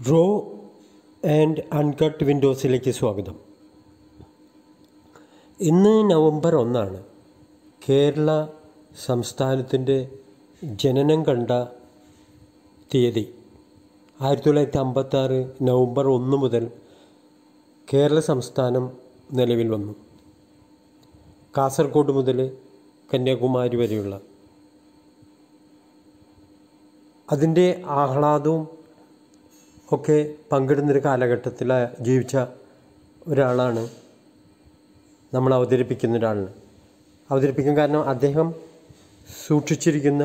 Raw and uncut വിൻഡോസിലേക്ക് സ്വാഗതം ഇന്ന് November ഒന്നാണ് കേരള സംസ്ഥാനത്തിൻ്റെ ജനനം കണ്ട തീയതി ആയിരത്തി തൊള്ളായിരത്തി അമ്പത്താറ് നവംബർ ഒന്ന് മുതൽ കേരള സംസ്ഥാനം നിലവിൽ വന്നു കാസർഗോഡ് മുതൽ കന്യാകുമാരി വരെയുള്ള അതിൻ്റെ ആഹ്ലാദവും ഒക്കെ പങ്കിടുന്നൊരു കാലഘട്ടത്തിൽ ജീവിച്ച ഒരാളാണ് നമ്മൾ അവതരിപ്പിക്കുന്ന ഒരാളിന് അവതരിപ്പിക്കാൻ കാരണം അദ്ദേഹം സൂക്ഷിച്ചിരിക്കുന്ന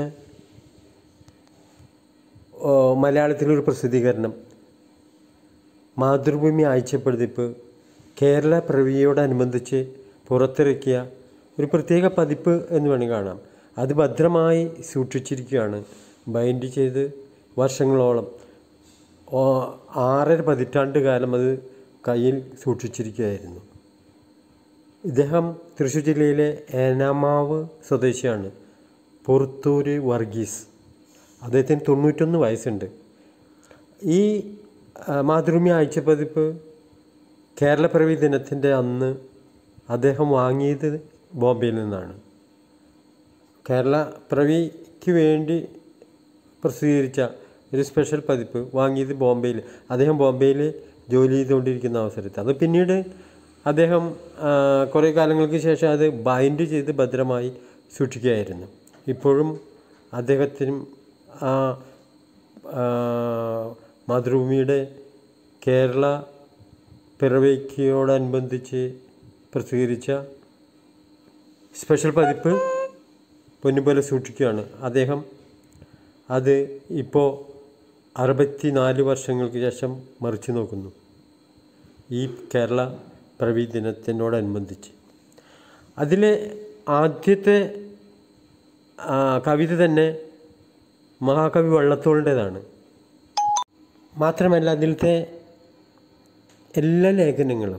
ഓ, മലയാളത്തിലൊരു പ്രസിദ്ധീകരണം മാതൃഭൂമി ആഴ്ചപ്പതിപ്പ് കേരള പ്രവിയോടനുബന്ധിച്ച് പുറത്തിറക്കിയ ഒരു പ്രത്യേക പതിപ്പ് എന്ന് വേണമെങ്കിൽ കാണാം അത് ഭദ്രമായി സൂക്ഷിച്ചിരിക്കുകയാണ് ബൈൻഡ് ചെയ്ത് വർഷങ്ങളോളം ഓ, ആറര പതിറ്റാണ്ട് കാലം അത് കയ്യിൽ സൂക്ഷിച്ചിരിക്കുകയായിരുന്നു ഇദ്ദേഹം തൃശ്ശൂർ ജില്ലയിലെ ഏനാമാവ് സ്വദേശിയാണ് പുറത്തൂര് വർഗീസ് അദ്ദേഹത്തിന് തൊണ്ണൂറ്റൊന്ന് വയസ്സുണ്ട് ഈ ആ, മാതൃഭൂമി ആഴ്ചപ്പതിപ്പ് കേരളപ്പിറവി ദിനത്തിൻ്റെ അന്ന് അദ്ദേഹം വാങ്ങിയത് ബോംബെയിൽ നിന്നാണ് കേരള പ്രവിക്ക് വേണ്ടി പ്രസിദ്ധീകരിച്ച ഒരു സ്പെഷ്യൽ പതിപ്പ് വാങ്ങിയത് ബോംബെയിൽ അദ്ദേഹം ബോംബെയിൽ ജോലി ചെയ്തുകൊണ്ടിരിക്കുന്ന അവസരത്തിൽ അത് പിന്നീട് അദ്ദേഹം ആ, കുറേ കാലങ്ങൾക്ക് ശേഷം അത് ബൈൻഡ് ചെയ്ത് ഭദ്രമായി സൂക്ഷിക്കുകയായിരുന്നു ഇപ്പോഴും അദ്ദേഹത്തിനും ആ ആ, മാതൃഭൂമിയുടെ കേരള പിറവിക്കോടനുബന്ധിച്ച് പ്രസിദ്ധീകരിച്ച സ്പെഷ്യൽ പതിപ്പ് പൊന്നുപോലെ സൂക്ഷിക്കുകയാണ് അദ്ദേഹം അത് ഇപ്പോൾ അറുപത്തി നാല് വർഷങ്ങൾക്ക് ശേഷം മറിച്ചു നോക്കുന്നു ഈ കേരള പ്രവി ദിനത്തിനോടനുബന്ധിച്ച് അതിലെ ആദ്യത്തെ ആ, കവിത തന്നെ മഹാകവി വള്ളത്തോളിൻ്റെതാണ് മാത്രമല്ല അതിലത്തെ എല്ലാ ലേഖനങ്ങളും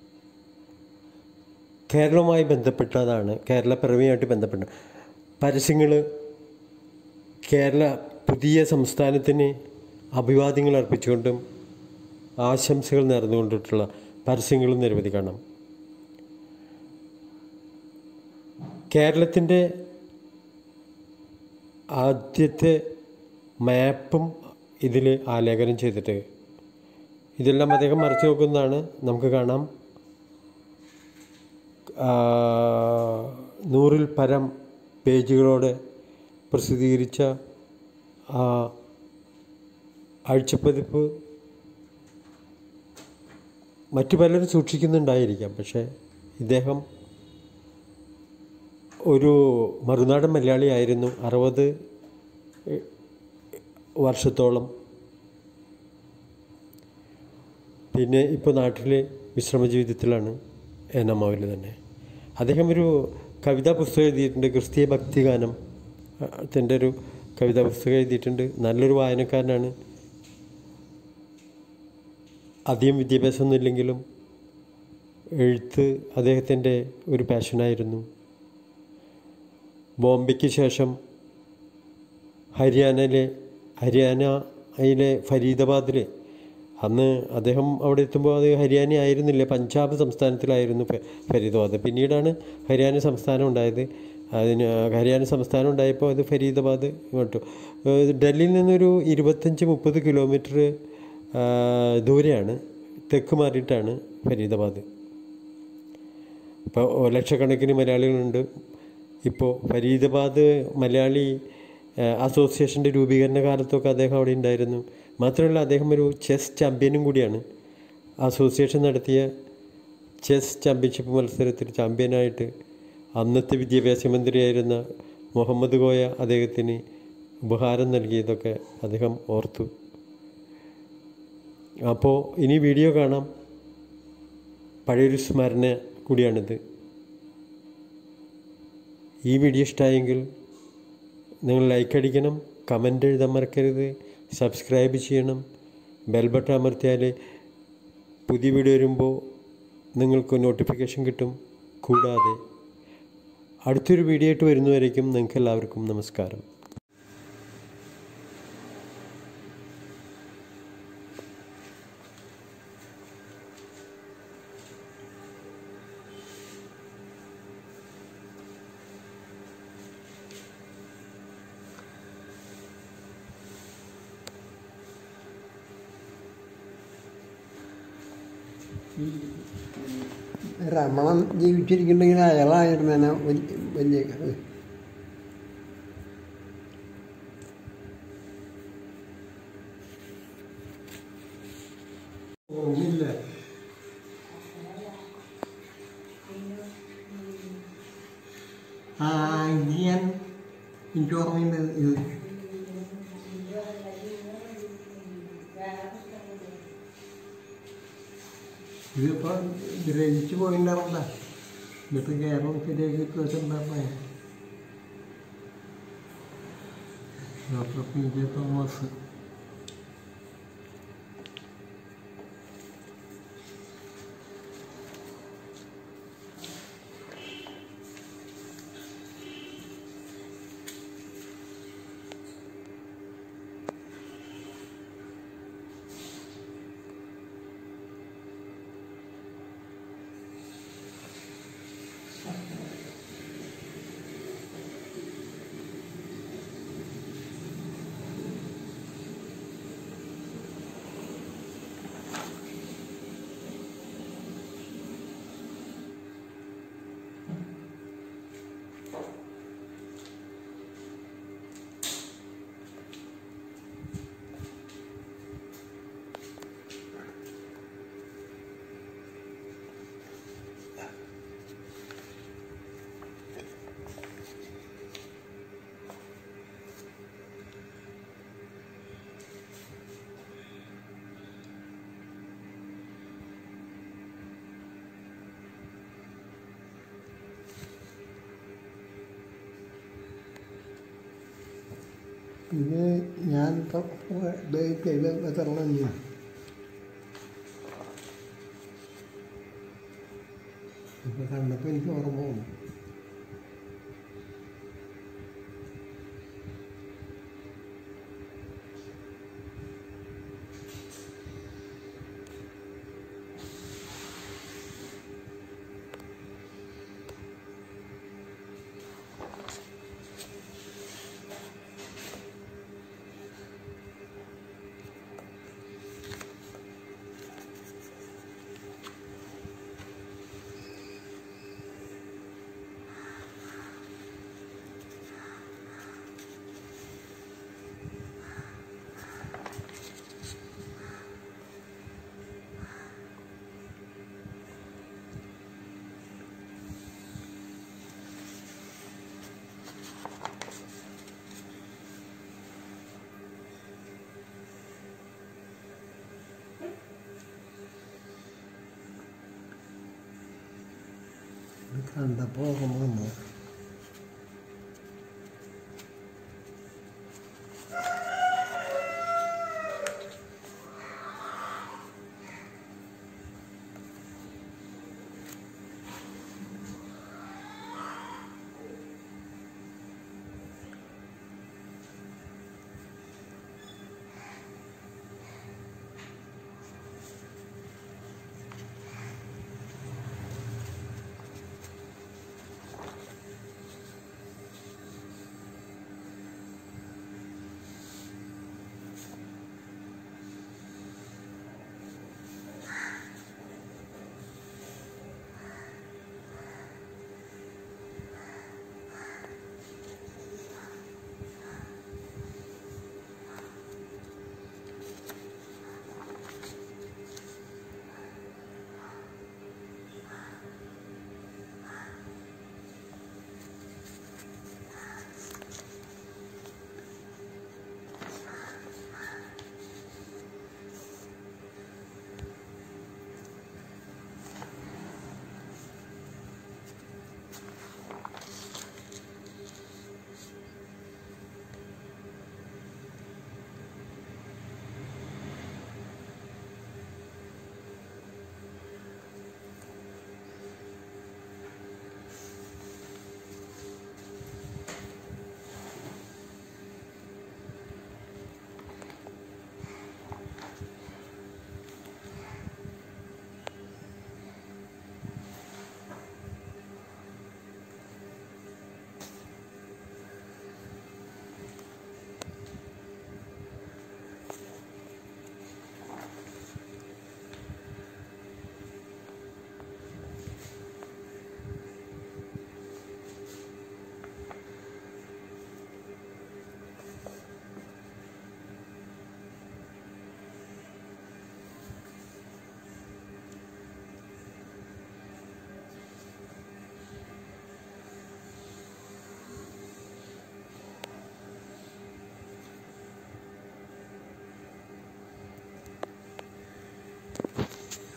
കേരളവുമായി ബന്ധപ്പെട്ടതാണ് കേരള പിറവിയുമായിട്ട് ബന്ധപ്പെട്ട പരസ്യങ്ങൾ കേരള പുതിയ സംസ്ഥാനത്തിന് അഭിവാദ്യങ്ങൾ അർപ്പിച്ചുകൊണ്ടും ആശംസകൾ നേർന്നുകൊണ്ടിട്ടുള്ള പരസ്യങ്ങളും നിരവധി കാണാം കേരളത്തിൻ്റെ ആദ്യത്തെ മാപ്പും ഇതിൽ ആലേഖനം ചെയ്തിട്ട് ഇതെല്ലാം അദ്ദേഹം മറച്ചു നോക്കുന്നതാണ് നമുക്ക് കാണാം ആ, നൂറിൽ പരം പേജുകളോടെ പ്രസിദ്ധീകരിച്ച ആ ആഴ്ചപ്പതിപ്പ് മറ്റു പലരും സൂക്ഷിക്കുന്നുണ്ടായിരിക്കാം പക്ഷേ ഇദ്ദേഹം ഒരു മറുനാടൻ മലയാളിയായിരുന്നു അറുപത് വർഷത്തോളം പിന്നെ ഇപ്പോൾ നാട്ടിലെ വിശ്രമ ജീവിതത്തിലാണ് ഏനമാവിൽ തന്നെ അദ്ദേഹം ഒരു കവിതാ പുസ്തകം എഴുതിയിട്ടുണ്ട് ക്രിസ്തീയ ഭക്തിഗാനം ത്തിൻ്റെ ഒരു കവിതാ പുസ്തകം എഴുതിയിട്ടുണ്ട് നല്ലൊരു വായനക്കാരനാണ് അധികം വിദ്യാഭ്യാസമൊന്നും ഇല്ലെങ്കിലും എഴുത്ത് അദ്ദേഹത്തിൻ്റെ ഒരു പാഷനായിരുന്നു ബോംബെക്ക് ശേഷം ഹരിയാനയിലെ ഹരിയാനയിലെ ഫരീദാബാദിൽ അന്ന് അദ്ദേഹം അവിടെ എത്തുമ്പോൾ അത് ഹരിയാന ആയിരുന്നില്ല പഞ്ചാബ് സംസ്ഥാനത്തിലായിരുന്നു ഫ- ഫരീദാബാദ് പിന്നീടാണ് ഹരിയാന സംസ്ഥാനം ഉണ്ടായത് അതിന് ഹരിയാന സംസ്ഥാനം ഉണ്ടായപ്പോൾ അത് ഫരീദാബാദ് ഇങ്ങോട്ട് ഏഹ് ഡൽഹിയിൽ നിന്നൊരു ഇരുപത്തഞ്ച് മുപ്പത് കിലോമീറ്റർ ദൂരെയാണ് തെക്ക് മാറിയിട്ടാണ് ഫരീദാബാദ് ഇപ്പോൾ ലക്ഷക്കണക്കിന് മലയാളികളുണ്ട് ഇപ്പോൾ ഫരീദാബാദ് മലയാളി ഏഹ്, അസോസിയേഷൻ്റെ രൂപീകരണ കാലത്തൊക്കെ അദ്ദേഹം അവിടെ ഉണ്ടായിരുന്നു മാത്രമല്ല അദ്ദേഹം ഒരു ചെസ് ചാമ്പ്യനും കൂടിയാണ് അസോസിയേഷൻ നടത്തിയ ചെസ് ചാമ്പ്യൻഷിപ്പ് മത്സരത്തിൽ ചാമ്പ്യനായിട്ട് അന്നത്തെ വിദ്യാഭ്യാസ മന്ത്രിയായിരുന്ന മുഹമ്മദ് കോയ അദ്ദേഹത്തിന് ഉപഹാരം നൽകിയതൊക്കെ അദ്ദേഹം ഓർത്തു അപ്പോൾ ഇനി വീഡിയോ കാണാം പഴയൊരു സ്മരണ കൂടിയാണിത് ഈ വീഡിയോ ഇഷ്ടമായെങ്കിൽ നിങ്ങൾ ലൈക്ക് അടിക്കണം കമൻ്റ് എഴുതാൻ മറക്കരുത് സബ്സ്ക്രൈബ് ചെയ്യണം ബെൽ ബട്ടൺ അമർത്തിയാൽ പുതിയ വീഡിയോ വരുമ്പോൾ നിങ്ങൾക്ക് നോട്ടിഫിക്കേഷൻ കിട്ടും കൂടാതെ അടുത്തൊരു വീഡിയോ ആയിട്ട് വരുന്നവരേക്കും നിങ്ങൾക്ക് എല്ലാവർക്കും നമസ്കാരം രമണൻ ജീവിച്ചിരിക്കുന്നുണ്ടെങ്കിൽ അയാളായിരുന്നു എന്നെ വലിയ വലിയ ഇത്. ഒന്നുമില്ല ആ ഇത് ഞാൻ എനിക്ക് ഓർമ്മയുണ്ട് ഇത് ഇതിപ്പോൾ ഗ്രഹിച്ചു പോയിണ്ടാവില്ല എന്നിട്ട് കേരളം ശരിയാക്കി വെച്ചിട്ടുണ്ടായിരുന്നേ ഡോക്ടർ പി ജെ തോമസ് ഇത് ഞാനിപ്പോൾ ഡേറ്റ് ചെയ്ത് വെച്ചിട്ടുള്ള ഇപ്പം കണ്ടപ്പോൾ എനിക്ക് ഓർമ്മ വന്നു ഇത് കണ്ടപ്പോൾ ഓർമ്മ വന്നു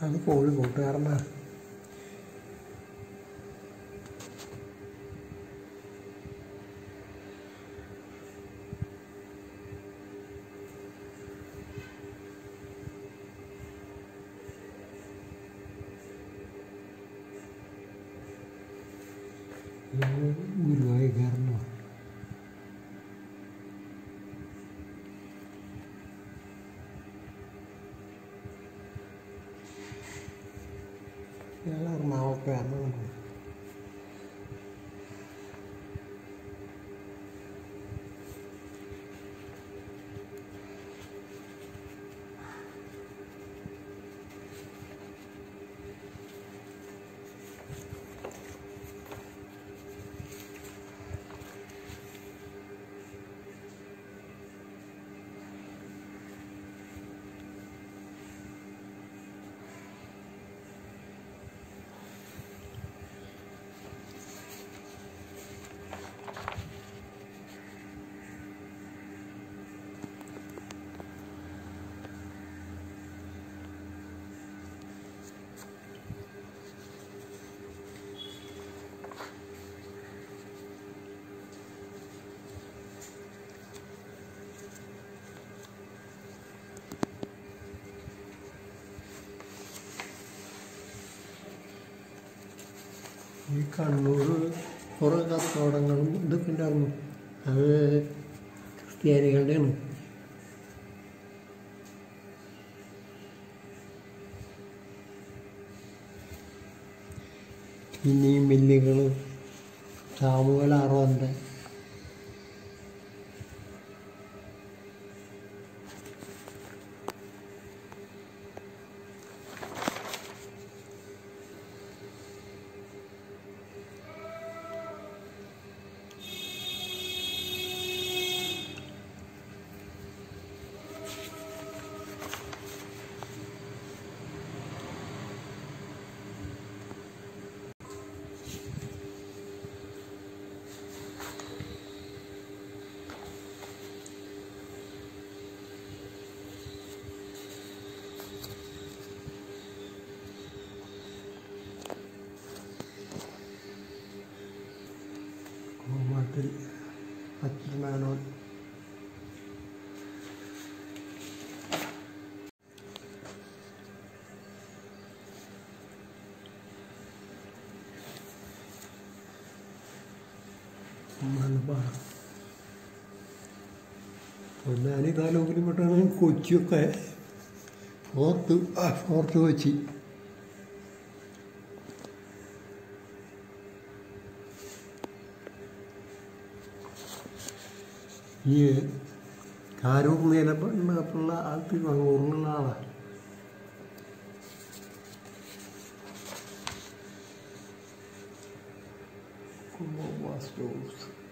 അത് കോഴിക്കോട്ടുകാരനാ ഗുരുവായൂർക്കാരനോ ഞാൻ എറണാകുളത്തുകാരനാണ് ഈ കണ്ണൂർ കുറേ കച്ചവടങ്ങളും ഇതൊക്കെ ഉണ്ടായിരുന്നു അത് ക്രിസ്ത്യാനികളുടെയാണ് പിന്നെ ഈ മില്ലുകൾ സാമൂഹ്യ അറുപത് കോമാട്ടിൽ അച്ഛനാനോൻ മലബാർ പൊന്നാനി താലൂക്കിൽ പെട്ടാണ് കൊച്ചിയൊക്കെ ഫോർത്ത് ആ ഫോർത്ത് കൊച്ചി ഈ കാരൂർ നിലപ്പുള്ള ആൾ തിരുവങ്ങൂറിനുള്ള ആളാണ് കുമ്പോ സ്റ്റോഴ്സ്